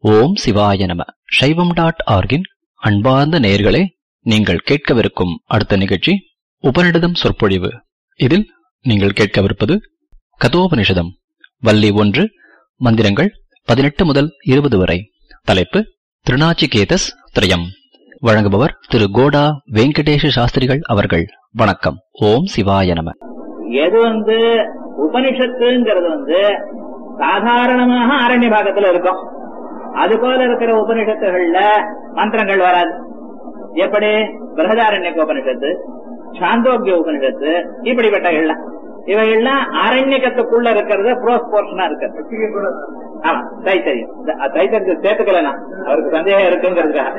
ஓம் சிவாய நம சைவம் டாட் ஆர்கின் அன்பார்ந்த நேயர்களே நீங்கள் கேட்கவிருக்கும் அடுத்த நிகழ்ச்சி உபநிடதம் சொற்பொழிவு இதில் நீங்கள் கேட்கவிருப்பது கதோபனிஷதம் வள்ளி ஒன்று மந்திரங்கள் பதினெட்டு முதல் இருபது வரை தலைப்பு திருநாச்சிகேதஸ் திரயம் வழங்குபவர் திரு கோடா வெங்கடேஷ சாஸ்திரிகள் அவர்கள் வணக்கம் ஓம் சிவாய நம எது வந்து உபனிஷத்துங்கிறது வந்து சாதாரணமாக அரண்ய பாகத்துல இருக்கும் அது போல இருக்கிற உபனிஷத்துகள்ல மந்திரங்கள் வராது எப்படி பிரகதாரண்யக்க உபனிஷத்து சாந்தோக்கிய உபனிஷத்து இப்படிப்பட்டகள்லாம் இவைகள்லாம் அரண்யக்கத்துக்குள்ள இருக்கிறது ப்ரோஸ் போர்ஷனா இருக்கிறது ஆமா தைத்தரியம் தைத்தரியத்தை சேர்த்துக்கல நான் அவருக்கு சந்தேகம் இருக்குங்கிறதுக்காக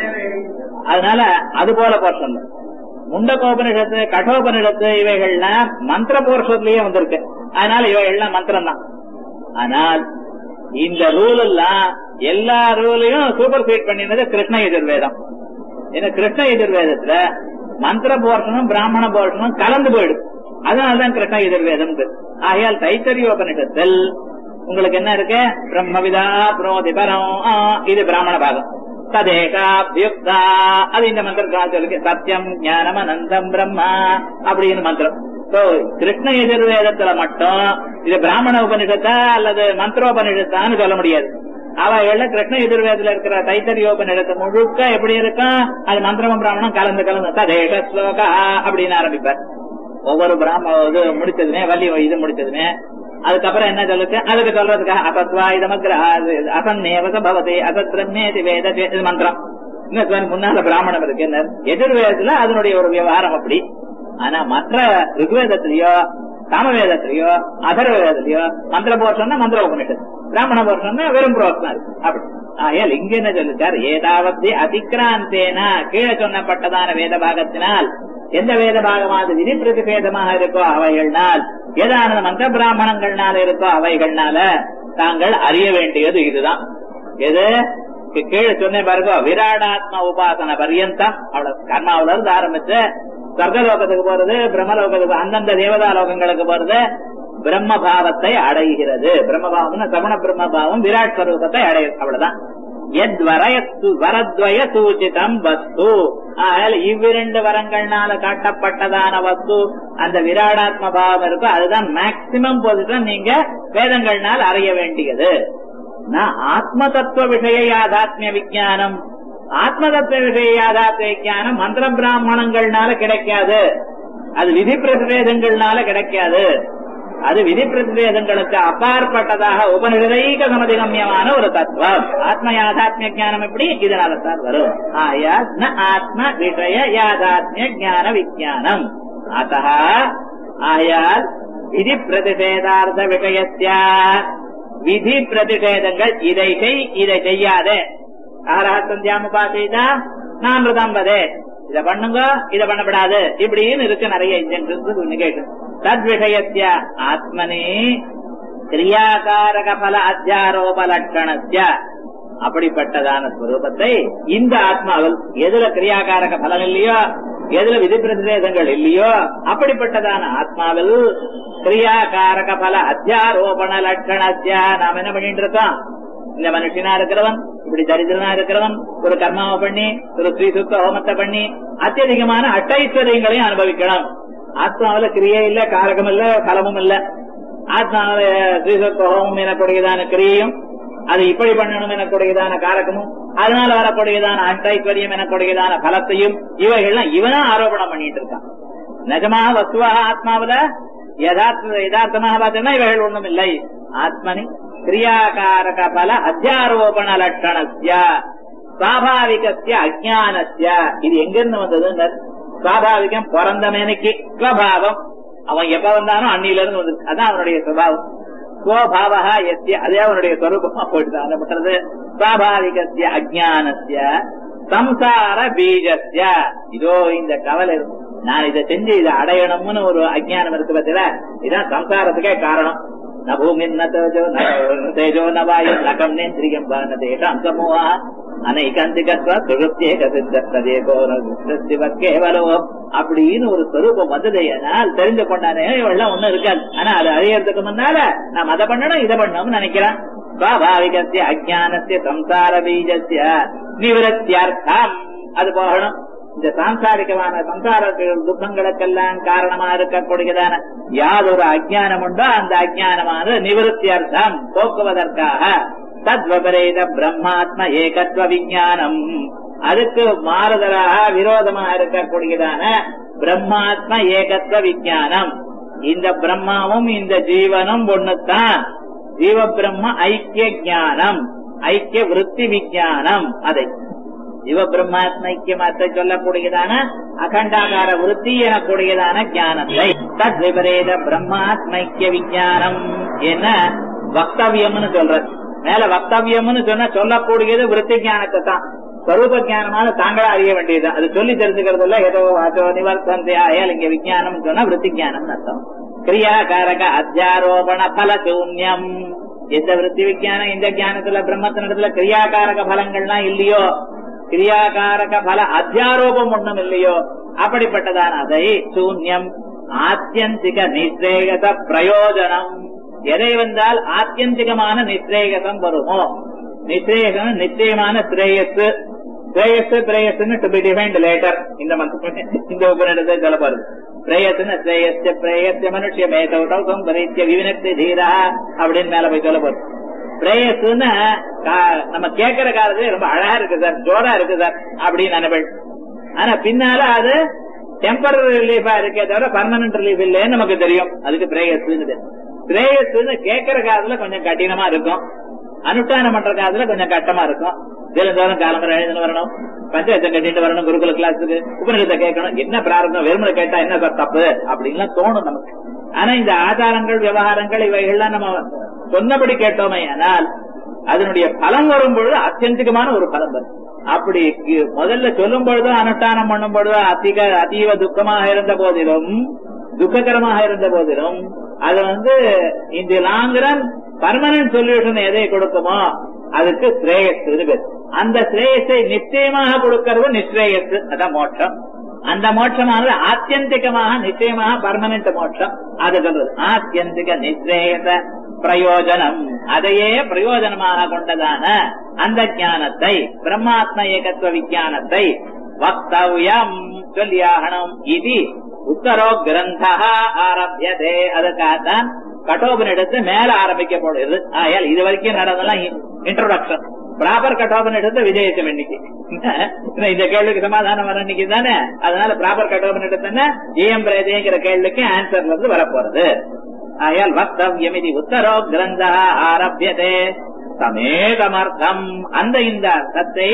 அதனால அது போல போர்ஷன் முண்டகோபனிஷத்து கடோபனிஷத்து இவைகள்லாம் மந்திர போர்ஷத்துலயே வந்திருக்கு அதனால இவைகள்லாம் மந்திரம் தான் ஆனால் இந்த ரூல் எல்லாம் எல்லா ரூலையும் சூப்பர் சீட் பண்ணினது கிருஷ்ண எதிர்வேதம் ஏன்னா கிருஷ்ண எதிர்வேதத்துல மந்திர போர்ஷனும் பிராமண போர்ஷனும் கலந்து போயிடும் அதனாலதான் கிருஷ்ண எதிர்வேதம் ஆகையால் தைத்தரியோபனிஷத்தில் உங்களுக்கு என்ன இருக்கு பிரம்மவிதா புரோதி பரம் இது பிராமண பாகம் ததேகாபியுக்தா அது இந்த மந்திரம் சொல்லுங்க சத்தியம் ஞானம் அனந்தம் பிரம்மா அப்படின்னு மந்திரம் சோ கிருஷ்ண எதிர்வேதத்துல மட்டும் இது பிராமண உபனிஷத்தா அல்லது மந்திரோபனிஷத்தான்னு சொல்ல முடியாது அவைகள்ல கிருஷ்ண எதிர்வேதத்துல இருக்கிற தைத்தரியோபனிஷத்து முழுக்க எப்படி இருக்கும் அது மந்திரமும் பிராமணம் கலந்து கலந்து ததேக ஸ்லோகா அப்படின்னு ஆரம்பிப்பார் ஒவ்வொரு பிராம இது முடிச்சதுமே வள்ளி இது முடிச்சதுமே அதுக்கப்புறம் என்ன சொல்லுச்சு அதுக்கு சொல்றதுக்காக அசத்வா இதமக்ர அசன்னேவச பவதி அசத்ரமேதி வேத இது மந்திரம் இன்னும் முன்னால பிராமணம் இருக்கு என்ன எதிர்வேதத்துல அதனுடைய ஒரு விவகாரம் அப்படி ஆனா மற்ற ருக்வேதத்திலயோ சாமவேதத்திலயோ அதர்வேதத்திலயோ மந்திர போர்ஷன் மந்திர உபனிஷத்து பிராமண போர்ஷன் வெறும் புரோஷனா இருக்கு அப்படி ஆகையால் இங்க என்ன சொல்லிருக்கார் ஏதாவது அதிக்ராந்தேனா கீழே சொன்னப்பட்டதான வேத பாகத்தினால் எந்த வேத பாகமாவது விதி பிரதிபேதமாக இருக்கோ அவைகள்னால் ஏதான மந்திர பிராமணங்கள்னால இருக்கோ அவைகள்னால தாங்கள் அறிய வேண்டியது இதுதான் எது கீழே சொன்ன பாருங்க விராடாத்ம உபாசன பரியந்தம் அவ்வளவு கர்மாவில இருந்து ஆரம்பிச்சு சொர்க்கலோகத்துக்கு போறது பிரம்மலோகத்துக்கு அந்தந்த தேவதா லோகங்களுக்கு போறது பிரம்ம பாவத்தை அடைகிறது பிரம்மபாவம் சகுண பிரம்ம பாவம் விராட் ஸ்வரூபத்தை அடையும் அவ்வளவுதான் எத் வரத்வய சூச்சிதம் வஸ்து இவ்விரண்டு வரங்கள்னால காட்டப்பட்டதான வஸ்து அந்த விராடாத்ம பாவம் இருக்கும் அதுதான் மேக்சிமம் பொசிஷன் நீங்க வேதங்கள்னால் அறிய வேண்டியது ஆத்ம தத்துவ விஷய யாதாத்மிய விஜயானம் ஆத்ம தத்துவ விஷய யாதாத்மிய விஜயானம் மந்திர பிராமணங்கள்னால கிடைக்காது அது விதி பிரதிவேதங்கள்னால கிடைக்காது அது விதி பிரதிவேதங்களுக்கு அப்பாற்பட்டதாக உபனிஷதைக சமதிகமியமான ஒரு தத்துவம் ஆத்ம யாதாத்மிய ஜானம் எப்படி இதனால தான் வரும் ஆயா ந ஆத்ம விஷய யாதாத்மிய ஜான விஜயானம் அத்த ஆயால் விதி பிரதிஷேதார்த்த விஷயத்திய விதி பிரதிஷேதங்கள் இதை செய் இதை செய்யாதே ஆராசந்தியாமுபாசைதா நாமிருதம்பதே இத பண்ணுங்க இத பண்ணப்படாது இப்படின்னு இருக்கு நிறைய நிகழ்ச்சி தத் விஷயத்திய ஆத்மனி கிரியாகாரக பல அத்தியாரோப லட்சணத்திய அப்படிப்பட்டதான ஸ்வரூபத்தை இந்த ஆத்மாவில் எதுல கிரியாகாரக பலன் இல்லையோ எதுல விதி பிரதிவேதங்கள் இல்லையோ அப்படிப்பட்டதான ஆத்மாவில் கிரியாகாரக பல அத்தியாரோபண லட்சணத்திய நாம் என்ன பண்ணிட்டு இருக்கோம் இந்த மனுஷனா இருக்கிறவன் இப்படி தரித்திரனா இருக்கிறவன் ஒரு கர்மாவை பண்ணி ஒரு ஸ்ரீ சுத்த ஹோமத்தை பண்ணி அத்தியதிகமான அட்டைஸ்வரியங்களையும் அனுபவிக்கணும் ஆத்மாவில கிரியே இல்ல காரகம் இல்ல பலமும் இல்ல ஆத்மாவில ஸ்ரீசுத்த ஹோமம் எனக்கூடியதான கிரியையும் அது இப்படி பண்ணணும் எனக்கூடியதான காரகமும் அதனால வரக்கூடியதான அட்டைஸ்வரியம் எனக்கூடியதான பலத்தையும் இவைகள்லாம் இவனா ஆரோபணம் பண்ணிட்டு இருக்கான் நிஜமாக வசுவாக ஆத்மாவில யதார்த்த யதார்த்தமாக பார்த்தீங்கன்னா இவைகள் ஒண்ணும் இல்லை ஆத்மனி கிரியாகாரக பல அத்தியாரோபண லட்சணஸ்ய சுவாபாவிகஸ்ய அஜானஸ்ய இது எங்கிருந்து வந்தது சுவாபாவிகம் பிறந்த மேனைக்கு ஸ்வபாவம் அவன் எப்ப வந்தானோ அன்னில இருந்து வந்து அதான் அவனுடைய சுவாவம் ஸ்வபாவா எஸ்ய அதே அவனுடைய சொரூபமா போயிட்டு அந்த பண்றது சுவாபாவிகஸ்ய அஜானஸ்ய சம்சார பீஜஸ்ய இதோ இந்த கவலை நான் இதை செஞ்சு இதை அடையணும்னு ஒரு அஜானம் இருக்கு பத்தில இதான் சம்சாரத்துக்கே காரணம் न भूमिर्न तेजो न तेजो न वायु न कम्नेन्द्रियं वा न तेषां समूहा அனைகாந்திகத்வா சுழுப்தியேக சித்தேகோ கேவலோ அப்படின்னு ஒரு ஸ்வரூபம் வந்தது ஆனால் தெரிந்து கொண்டானே இவெல்லாம் ஒண்ணும் இருக்காது ஆனா அது அழியறதுக்கு முன்னால நாம் அதை பண்ணணும் இதை பண்ணணும்னு நினைக்கிறான் சுவாபாவிகசிய அஜானசிய சம்சார பீஜசிய நிவரத்தியார்த்தம் அது போகணும் இந்த சாம்சாரிகமான சம்சார துக்கங்களுக்கெல்லாம் காரணமா இருக்கக்கூடியதான யாதொரு அஜானம் உண்டோ அந்த அஜானமானது நிவர்த்தியர்த்தம் போக்குவதற்காக தத்வபரேத பிரம்மாத்ம ஏகத்துவ விஞ்ஞானம் அதுக்கு மாறுதலாக விரோதமாக இருக்கக்கூடியதான பிரம்மாத்ம ஏகத்துவ விஞ்ஞானம் இந்த பிரம்மாவும் இந்த ஜீவனும் ஒண்ணுதான் ஜீவ பிரம்ம ஐக்கிய ஞானம் ஐக்கிய விருத்தி விஞ்ஞானம் அதை ஜீவ பிரம்மாத்மைக்கியமத்தை சொல்லக்கூடியதான அகண்டாகார விருத்தி எனக்கூடியதான ஞானத்தை தத் விபரீத பிரம்மாத்மைக்கிய விஞ்ஞானம் என்ன வக்தவியம்னு சொல்றது மேல வக்தவியம்னு சொன்னா சொல்லக்கூடியது விருத்தி ஞானத்தை தான் ஸ்வரூப ஞானமான தாங்களா அறிய வேண்டியது அது சொல்லி தெரிஞ்சுக்கிறது இல்ல ஏதோ வாச்சோ நிவர்த்தந்தையாயால் இங்க விஞ்ஞானம் சொன்னா விருத்தி ஞானம் அர்த்தம் கிரியாகாரக அத்தியாரோபண பல சூன்யம் எந்த விருத்தி விஞ்ஞானம் இந்த ஞானத்துல பிரம்மத்தினிடத்துல கிரியாகாரக பலங்கள்லாம் இல்லையோ கிரியாகாரக பல அத்தியாரோபம் ஒண்ணும் இல்லையோ அப்படிப்பட்டதான அதை சூன்யம் ஆத்தியந்திக நிஸ்ரேகச பிரயோஜனம் எதை வந்தால் ஆத்தியந்திகமான நிஸ்ரேகசம் வருமோ நிச்சயம் நிச்சயமான ஸ்ரேயஸ் ஸ்ரேயஸ் பிரேயஸ்னு டு பி டிஃபைன்ட் லேட்டர் இந்த மந்த் இந்த உபநிடத்தை சொல்ல போறது பிரேயஸ்னு ஸ்ரேயஸ்ய பிரேயஸ்ய மனுஷ்ய மேதௌ சம்பரித்ய விவினக்தி தீரா அப்படின்னு மேல போய் சொல்ல போறது பிரேயஸ்ன்னு நம்ம கேட்கிற காலத்துல ரொம்ப அழகா இருக்கு சார் ஜோரா இருக்கு சார் அப்படின்னு நினைப்பேன் ஆனா பின்னால அது டெம்பரரி ரிலீஃபா இருக்கே தவிர பர்மனன்ட் ரிலீஃப் இல்லைன்னு நமக்கு தெரியும் அதுக்கு பிரேயஸ்ன்னு பிரேயஸ்ன்னு கேட்கிற காலத்துல கொஞ்சம் கடினமா இருக்கும் அனுஷ்டானம் பண்ற காலத்துல கொஞ்சம் கட்டமா இருக்கும் தினந்தோறும் காலம்பரம் எழுதுன்னு வரணும் பஞ்சாயத்தை கட்டிட்டு வரணும் குருகுல கிளாஸுக்கு உபநிடத்தை கேட்கணும் என்ன பிராரம்பம் வெறுமனை கேட்டா என்ன சார் தப்பு அப்படின்லாம் தோணும் நமக்கு ஆனா இந்த ஆச்சாரங்கள் விவகாரங்கள் இவைகள்லாம் நம்ம சொன்னபடி கேட்டோமே ஆனால் அதனுடைய பலம் வரும் பொழுது அத்தியந்திகமான ஒரு பலம் வரும் அப்படி முதல்ல சொல்லும் பொழுதோ அனுஷ்டானம் பண்ணும் பொழுதோ அதிக அதீவ துக்கமாக இருந்த போதிலும் துக்ககரமாக இருந்த போதிலும் அது வந்து இந்த லாங் ரன் பர்மனன்ட் சொல்யூஷன் எதை கொடுக்குமோ அதுக்கு ஸ்ரேயஸ் பேர் அந்த ஸ்ரேயஸை நிச்சயமாக கொடுக்கறது நிஸ்ரேயஸ் அதான் மோட்சம் அந்த மோட்சமானது ஆத்தியந்திகமாக நிச்சயமாக பர்மனன்ட் மோட்சம் அது சொல்றது ஆத்தியந்திக நிஸ்ரேயச பிரயோஜனம் அதையே பிரயோஜனமாக கொண்டதான அந்த ஞானத்தை பிரம்மாத்ம ஏகத்துவ விஞ்ஞானத்தை வக்தவ்யம் சொல்லியாகணும் இது உத்தரோ கிரந்த ஆரம்பியதே அதுக்காகத்தான் கட்டோபனிடத்து மேல ஆரம்பிக்கப்படுகிறது ஆயால் இது வரைக்கும் நடந்தெல்லாம் இன்ட்ரோடக்ஷன் ப்ராப்பர் கட்டோபனிடத்து விஜயிச்சம் இன்னைக்கு இந்த கேள்விக்கு சமாதானம் வர இன்னைக்கு தானே அதனால ப்ராப்பர் கட்டோபனிடத்து ஜிஎம் பிரேதிங்கிற கேள்விக்கு ஆன்சர்ல இருந்து வரப்போறது ஆயால் வக்தவ்யம் இது உத்தரோ கிரந்த ஆரம்பியதே சமேதமர்த்தம் அந்த இந்த அர்த்தத்தை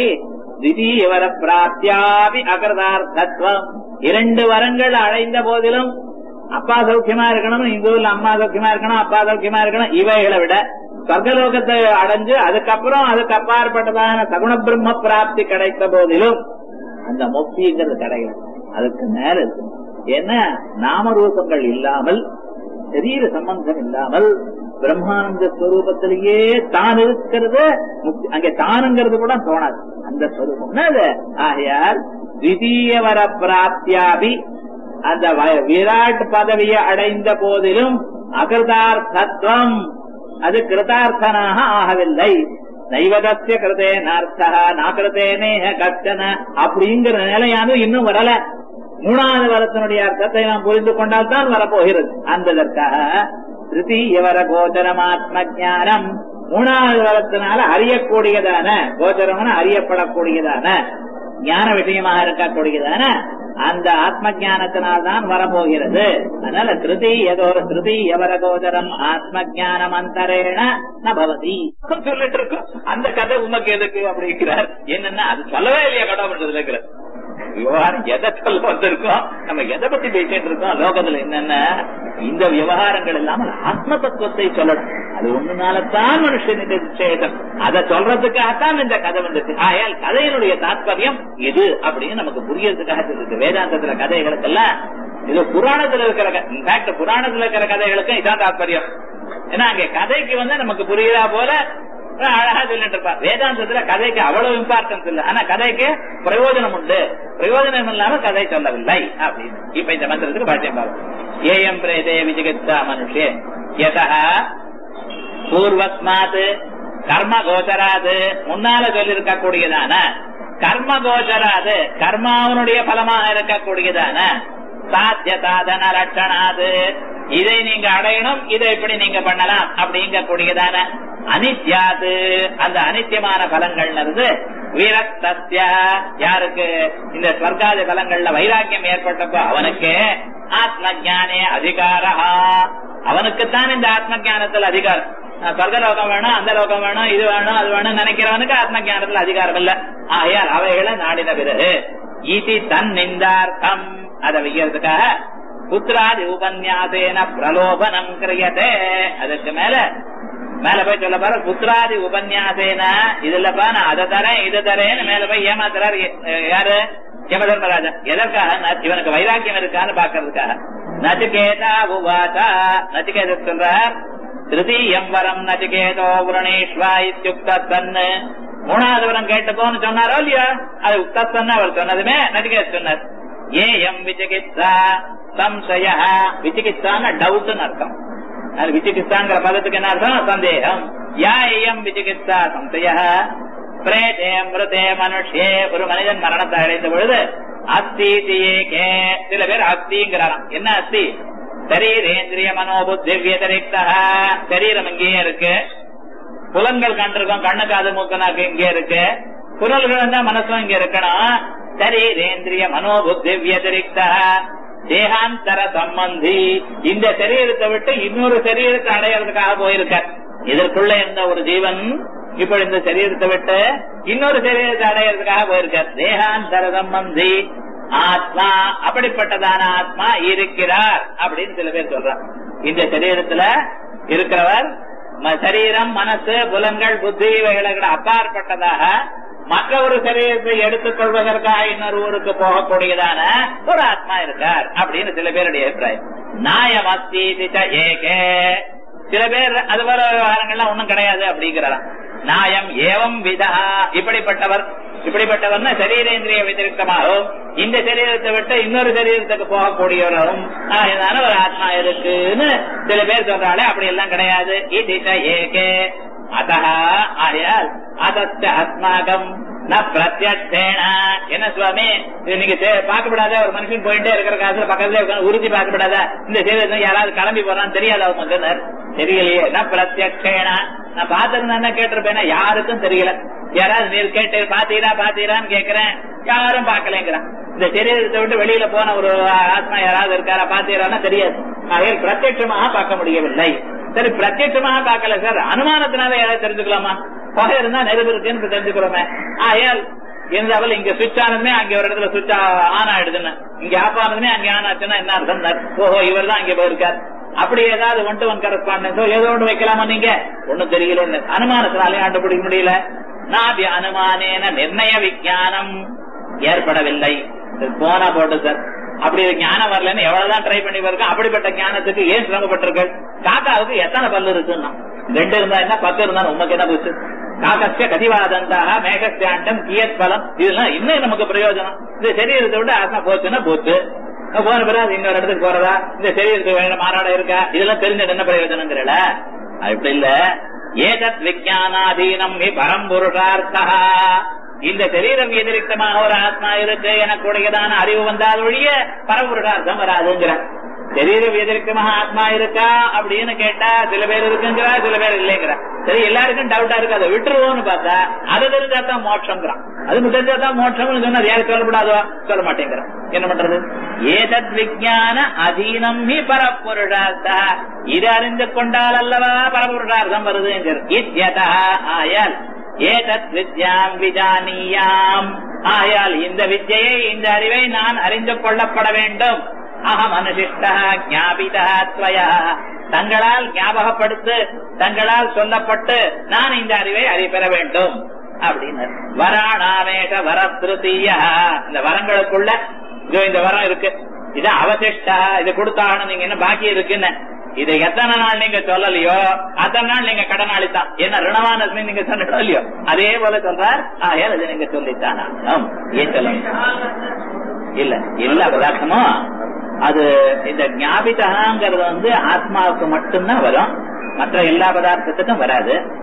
திடீவர பிராப்தியாபி அகிருதார்த்தத்துவம் இரண்டு வரங்கள் அடைந்த போதிலும் அப்பா சௌக்கியமா இருக்கணும் இந்த ஊர்ல அம்மா சௌக்கியமா இருக்கணும் அப்பா சௌக்கியமா இருக்கணும் இவைகளை விட சொர்க்கலோகத்தை அடைஞ்சு அதுக்கப்புறம் அதுக்கு அப்பாற்பட்டதான சகுண பிரம்ம பிராப்தி கிடைத்த போதிலும் அந்த முக்திங்கிறது கிடையாது அதுக்கு மேல இருக்கு ஏன்னா நாமரூபங்கள் இல்லாமல் சரீர சம்பந்தம் இல்லாமல் பிரம்மானந்த ஸ்வரூபத்திலேயே தான் இருக்கிறது அங்கே தானுங்கிறது கூட தோணாது அந்த ஸ்வரூபம் அது ஆகையால் திதீயவர பிராப்தியாபி அந்த விராட் பதவியை அடைந்த போதிலும் அகிருதார்த்தத்துவம் அது கிருதார்த்தனாக ஆகவில்லை தெய்வதத்திய கிருதே நார்த்தா நாக்கிருதே நேக கஷ்டன அப்படிங்கிற நிலையானது இன்னும் வரல மூணாவது வரத்தினுடைய அர்த்தத்தை நாம் புரிந்து கொண்டால் தான் வரப்போகிறது அந்ததற்காக திருத்தீயவர கோச்சரமாத்ம ஜானம் மூணாவது வரத்தினால அறியக்கூடியதான கோச்சரம்னு அறியப்படக்கூடியதான ஞான விஷயமாக இருக்கக்கூடியதான அந்த ஆத்ம ஜானத்தினால்தான் வரப்போகிறது அதனால திருதி ஏதோ ஒரு திருதி எவர கோச்சரம் ஆத்ம ஜானம் அந்தரேண நபவதி சொல்லிட்டு இருக்கோம் அந்த கதை உமக்கு எதுக்கு அப்படிங்கிறார் என்னன்னா அது சொல்லவே இல்லையா கடவுள் இருக்கிறார் விவகாரம் எதை சொல்ல வந்திருக்கோம் நம்ம எதை பத்தி பேசிட்டு இருக்கோம் லோகத்துல என்னன்னா இந்த விவகாரங்கள் இல்லாமல் ஆத்ம தத்துவத்தை சொல்லணும் அது ஒண்ணுனாலதான் மனுஷனுக்கு சேதம் அதை சொல்றதுக்காகத்தான் இந்த கதை வந்துச்சு ஆயால் கதையினுடைய தாத்பரியம் இது அப்படின்னு நமக்கு புரியறதுக்காக இருக்கு வேதாந்தத்துல கதைகளுக்கெல்லாம் இது புராணத்துல இருக்கிற இன்ஃபேக்ட் புராணத்துல இருக்கிற கதைகளுக்கும் இதான் தாத்பரியம் ஏன்னா அங்க கதைக்கு வந்து நமக்கு புரியுதா போல அழகா சொல்லிட்டு இருப்பா வேதாந்தத்துல கதைக்கு அவ்வளவு இம்பார்ட்டன்ஸ் இல்ல ஆனா கதைக்கு பிரயோஜனம் உண்டு பிரயோஜனம் இல்லாம கதை சொல்லவில்லை அப்படின்னு இப்ப இந்த மந்திரத்துக்கு பாட்டியம் பார்ப்போம் ஏஎம் பிரேதே விஜிகித்தா மனுஷே யதா பூர்வஸ்மாத் கர்ம கோச்சராது முன்னால சொல்லியிருக்க கூடியதான கர்ம கோச்சராது கர்மாவனுடைய பலமாக இருக்கக்கூடியதான சாத்திய சாதன லட்சணாது இதை நீங்க அடையணும் இதை எப்படி நீங்க பண்ணலாம் அப்படிங்க கூடியதான அனித்யாது அந்த அனித்தியமான பலங்கள் இருந்து விரக்தஸ்ய யாருக்கு இந்த ஸ்வர்காதி பலங்கள்ல வைராக்கியம் ஏற்பட்டப்போ அவனுக்கு ஆத்ம ஜானே அதிகாரா அவனுக்குத்தான் இந்த ஆத்ம ஜானத்தில் அதிகாரம் நான் சொர்க்க லோகம் வேணும் அந்த லோகம் வேணும் இது வேணும் அது வேணும் நினைக்கிறவனுக்கு ஆத்ம ஜானத்துல அதிகாரம் இல்ல ஆகையால் அவைகளை நாடின பிறகு இதி தன் நிந்தார்த்தம் அதை வைக்கிறதுக்காக புத்திராதி உபன்யாசேன பிரலோபனம் கிரியதே அதுக்கு மேல மேல போய் சொல்ல பாரு புத்திராதி உபன்யாசேன இதுலப்பா நான் அதை தரேன் இது தரேன்னு மேல போய் ஏமாத்துறாரு எ- யாரு யமதர்மராஜா எதற்காக ந- இவனுக்கு வைராக்கியம் இருக்கான்னு பாக்குறதுக்காக நச்சிகேதா உவாசா நச்சிகேத சொல்றார் திருத்தீயம் வரம் நச்சிகேதோ புரணேஸ்வா இத்தியுக்த தன்னு மூணாவது வரம் கேட்டுக்கோன்னு சொன்னாரோ இல்லையா அது உக்தன்னு அவர் சொன்னதுமே நச்சிகேத சொன்னார் ஏயம் விசிகித்சா சம்சய விசிகித்சான டவுட்னு அர்த்தம் அது விசிகித்சாங்கிற பதத்துக்கு என்ன அர்த்தம் சந்தேகம் யா ஏயம் விசிகித்சா சம்சய பிரேதே மிருதே மனுஷே ஒரு மனிதன் மரணத்தை அடைந்த பொழுது அஸ்தி ஏகே சில பேர் அஸ்திங்கிறாராம் என்ன அஸ்தி சரீரேந்திரிய மனோபுத்தி வியதிரிக்தா சரீரம் இங்கேயே இருக்கு புலன்கள் கண்டிருக்கோம் கண்ணு காது மூக்கு நாக்கு இங்கே இருக்கு குரல்கள் தான் மனசும் இங்க இருக்கணும் சரீரேந்திரிய மனோபுத்தி வியதிரிக்தா தேகாந்தர சம்பந்தி இந்த சரீரத்தை விட்டு இன்னொரு சரீரத்தை அடையிறதுக்காக போயிருக்கார் இதற்குள்ள இருந்த ஒரு ஜீவன் இப்ப இந்த சரீரத்தை விட்டு இன்னொரு சரீரத்தை அடையிறதுக்காக போயிருக்கார் தேகாந்தர சம்பந்தி ஆத்மா அப்படிப்பட்டதான ஆத்மா இருக்கிறார் அப்படின்னு சில பேர் சொல்றார் இந்த சரீரத்துல இருக்கிறவர் ம- சரீரம் மனசு புலன்கள் புத்தி இவைகளுக்கு அப்பாற்பட்டதாக மற்ற ஒரு சரீரத்தை எடுத்துக் கொள்வதற்காக இன்னொரு ஊருக்கு போகக்கூடியதான ஒரு ஆத்மா இருக்கார் அப்படின்னு சில பேருடைய அபிப்பிராயம் நாயம் அஸ்தி திச ஏகே சில பேர் அது போல விவகாரங்கள்லாம் ஒண்ணும் கிடையாது அப்படிங்கிறாராம் நாயம் ஏவம் விதா இப்படிப்பட்டவர் இப்படிப்பட்டவர்னா சரீரேந்திரிய விதிரிக்தமாகவும் இந்த சரீரத்தை விட்டு இன்னொரு சரீரத்துக்கு போகக்கூடியவரும் ஆகையினால ஒரு ஆத்மா இருக்குன்னு சில பேர் சொல்றாளே அப்படி எல்லாம் கிடையாது இதிஷ ஏகே அத்தா ஆயால் அதத்த அஸ்மாகம் ந பிரத்யட்சேன என்ன சுவாமி இது நீங்க தே- பார்க்கப்படாத ஒரு மனுஷன் போயிட்டே இருக்கிற காசுல பக்கத்துல உட்கார்ந்து உறுதி பார்க்கப்படாத இந்த சரீரத்தை யாராவது கிளம்பி போறான்னு தெரியாது அவங்க சொன்னார் தெரியலையே ந பிரத்யட்சேன நான் பார்த்திருந்தா கேட்டிருப்பேனா யாருக்கும் தெரியல யாராவது நீர் கேட்டு பாத்தீரா பாத்தீரான்னு கேக்குறேன் யாரும் பாக்கலங்கிறான் இந்த சரீரத்தை விட்டு வெளியில போன ஒரு ஆத்மா யாராவது இருக்காரா பாத்தீரான்னா தெரியாது ஆகையால் பிரத்யட்சமாக பார்க்க முடியவில்லை சரி பிரத்யட்சமாக பார்க்கல சார் அனுமானத்தினால யாராவது தெரிஞ்சுக்கலாமா புகை இருந்தா நெருப்பு இருக்குன்னு இப்ப தெரிஞ்சுக்கிறோமே ஆகையால் இருந்தாலும் இங்க சுவிட்ச் ஆனதுமே அங்க ஒரு இடத்துல சுவிட்ச் ஆன் ஆயிடுதுன்னு இங்க ஆஃப் ஆனதுமே அங்க ஆன் ஆச்சுன்னா என்ன அர்த்தம் ஓஹோ இவர் தான் அங்க போயிருக்கார் அப்படி ஏதாவது ஒன் டு ஒன் கரஸ்பாண்டன்ஸோ ஏதோ ஒன்று வைக்கலாமா நீங்க ஒண்ணும் தெரியல அனுமானத்தினாலையும் கண்டுபிடிக்க முடியல நாபி அனுமானேன நிர்ணய விஞ்ஞானம் ஏற்படவில்லை இது போனா போட்டு சார் அப்படி ஒரு ஞானம் வரலன்னு எவ்வளவுதான் ட்ரை பண்ணி பாருங்க அப்படிப்பட்ட ஞானத்துக்கு ஏன் சிரமப்பட்டிருக்கள் காக்காவுக்கு எத்தனை பல்லு இருக்குன்னா ரெண்டு இருந்தா என்ன பத்து இருந்தா உமக்கு என்ன போச்சு காக்கஸ்ய கதிவாதந்தாக மேகஸ்யாண்டம் கியத் பலம் இதெல்லாம் இன்னும் நமக்கு பிரயோஜனம் இந்த சரீரத்தை விட்டு ஆத்மா போச்சுன்னா போச்சு போன பிறகு அது இன்னொரு இடத்துக்கு போறதா இந்த சரீரத்துக்கு வேற மாறாட இருக்கா இதெல்லாம் தெரிஞ்சுட்டு என்ன பிரயோஜனங்கிறல அப்படி இல்ல ஏதத் விஜயானாதீனம் ஹி பரம்புருஷார்த்தா இந்த சரீரம் எதிரிக்தமாக ஒரு ஆத்மா இருக்கு எனக்குடையதான அறிவு வந்தால் ஒழிய பரம்புருஷார்த்தம் வராதுங்கிற சரீரம் எதிர்க்கமாக ஆத்மா இருக்கா அப்படின்னு கேட்டா சில பேர் இருக்குங்கிறா சில பேர் இல்லைங்கிறா சரி எல்லாருக்கும் டவுட்டா இருக்கு அதை விட்டுருவோம்னு பார்த்தா அதை தெரிஞ்சாதான் மோட்சங்கிறான் அது தெரிஞ்சாதான் மோட்சம்னு சொன்னா யாரும் சொல்லப்படாதோ சொல்ல மாட்டேங்கிறான் என்ன பண்றது ஏதத் விஜயான அதீனம் ஹி பரப்புருஷார்த்தா இது அறிந்து கொண்டால் அல்லவா பரப்புருஷார்த்தம் வருதுங்கிற இத்யதா ஆயால் ஏதத் வித்யாம் விஜானியாம் ஆயால் இந்த வித்யை இந்த அறிவை நான் அறிந்து கொள்ளப்பட வேண்டும் அகம் அனுசிஷ்டா ஞாபிதா துவயா தங்களால் ஞாபகப்படுத்து தங்களால் சொல்லப்பட்டு நான் இந்த அறிவை அறிபெற வேண்டும் அப்படின்னு வராணாமேக வரத்ருதீய இந்த வரங்களுக்குள்ள இதோ இந்த வரம் இருக்கு இது அவசிஷ்டா இது கொடுத்தாகணும் நீங்க என்ன பாக்கி இருக்குன்னு இதை எத்தனை நாள் நீங்க சொல்லலையோ அத்தனை நாள் நீங்க கடனாளி தான் என்ன ரிணவானஸ்மி நீங்க சொன்னோ இல்லையோ அதே போல சொல்றார் ஆகையால் இது நீங்க சொல்லித்தான் ஆகணும். ஏன் சொல்ல இல்ல எல்லா பதார்த்தமும் அது இந்த ஞாபிதகாங்கிறது வந்து ஆத்மாவுக்கு மட்டும்தான் வரும் மற்ற எல்லா பதார்த்தத்துக்கும் வராது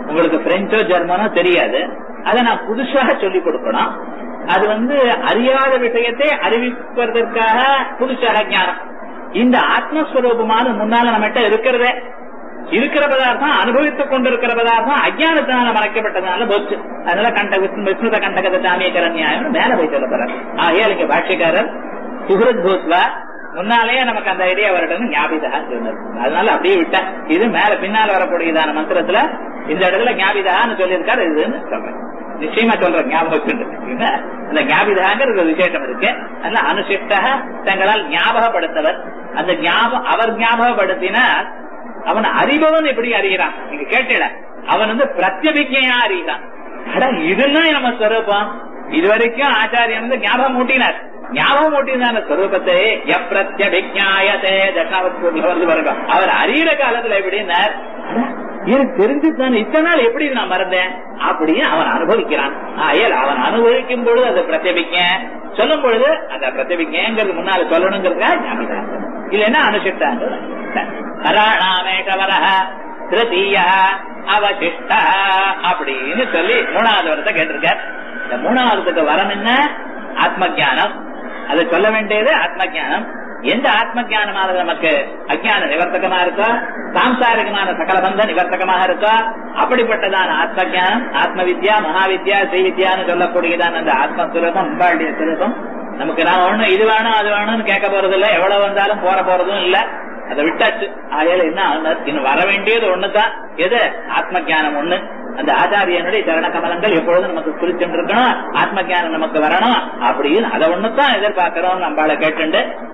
உங்களுக்கு பிரெஞ்சோ ஜெர்மனோ தெரியாது அதை நான் புதுசாக சொல்லிக் கொடுக்கணும் அது வந்து அறியாத விஷயத்தை அறிவிப்பதற்காக புதுசாக ஞானம் இந்த ஆத்மஸ்வரூபமான முன்னால நம்மகிட்ட இருக்கிறதே இருக்கிற பதார்த்தம் அனுபவித்துக் கொண்டிருக்கிற பதார்த்தம் அஜானத்தினால மறைக்கப்பட்டதுனால போச்சு அதனால கண்ட விஷ்ணு விஷ்ணுத கண்டகத சாமியக்கர நியாயம் மேல போய் சொல்லப்படுறார் ஆகையால் இங்க பாஷ்யக்காரர் சுகிருத் பூத்வா முன்னாலேயே நமக்கு அந்த ஐடியா வரட்டும் ஞாபிதான் சொன்னார் அதனால அப்படியே விட்டேன் இது மேல பின்னால வரக்கூடியதான மந்திரத்துல இந்த இடத்துல ஞாபிதான்னு சொல்லியிருக்காரு இதுன்னு சொல்றேன் நிச்சயமா சொல்றேன் ஞாபகம் அந்த ஞாபிதாங்கிற ஒரு விசேஷம் இருக்கு அதனால அனுசிஷ்ட தங்களால் ஞாபகப்படுத்தவர் அந்த ஞாபகம் அவர் ஞாபகப்படுத்தினார் அவன் அறிபவன் எப்படி அறிகிறான் நீங்க கேட்டல அவன் வந்து பிரத்யபிக்கையா அறிகிறான் அட இதுதான் நம்ம ஸ்வரூபம் இதுவரைக்கும் ஆச்சாரியன் வந்து ஞாபகம் ஊட்டினார் ஞாபகம் ஊட்டினான ஸ்வரூபத்தை எப்பிரத்யபிஜாயதே தசாவத்து வருகம் அவர் அறிகிற காலத்துல எப்படின்னார் எனக்கு தெரிஞ்சுதான் இத்தனை நாள் எப்படி நான் மறந்தேன் அப்படின்னு அவன் அனுபவிக்கிறான் ஆயல் அவன் அனுபவிக்கும் பொழுது அது பிரத்யபிக்க சொல்லும் பொழுது அந்த பிரத்யபிக்கிறது முன்னால சொல்லணுங்கிறதுக்காக ஞாபகம் இல்லைன்னா அனுசிட்டாங்க ஹராணாமேஷவர திருத்தீய அவசிஷ்ட அப்படின்னு சொல்லி மூணாவது வரத்தை கேட்டிருக்கார் இந்த மூணாவதுக்கு வரம் என்ன ஆத்ம ஜானம் அதை சொல்ல வேண்டியது ஆத்ம ஜானம் எந்த ஆத்ம ஜானமானது நமக்கு அஜான நிவர்த்தகமா இருக்கோ சாம்சாரிகமான சகல பந்த நிவர்த்தகமாக இருக்கோ அப்படிப்பட்டதான ஆத்ம ஜானம் ஆத்ம வித்யா மகாவித்யா ஸ்ரீவித்யான்னு சொல்லக்கூடியதான அந்த ஆத்ம சுரூபம் அம்பாளுடைய சுரூபம் நமக்கு நான் ஒண்ணு இது வேணும் அது வேணும்னு கேட்க போறது இல்ல எவ்வளவு வந்தாலும் போற போறதும் இல்ல அதை விட்டாச்சு ஆகையால என்ன இன்னும் வர வேண்டியது ஒண்ணுதான் எது ஆத்ம ஜானம் ஒண்ணு அந்த ஆச்சாரியனுடைய சரண கமலங்கள் எப்பொழுதும் நமக்கு குறிச்சுட்டு இருக்கணும் ஆத்ம ஜானம் நமக்கு வரணும் அப்படின்னு அதை ஒண்ணுதான் எதிர்பார்க்கிறோம் நம்மளால கேட்டுண்டு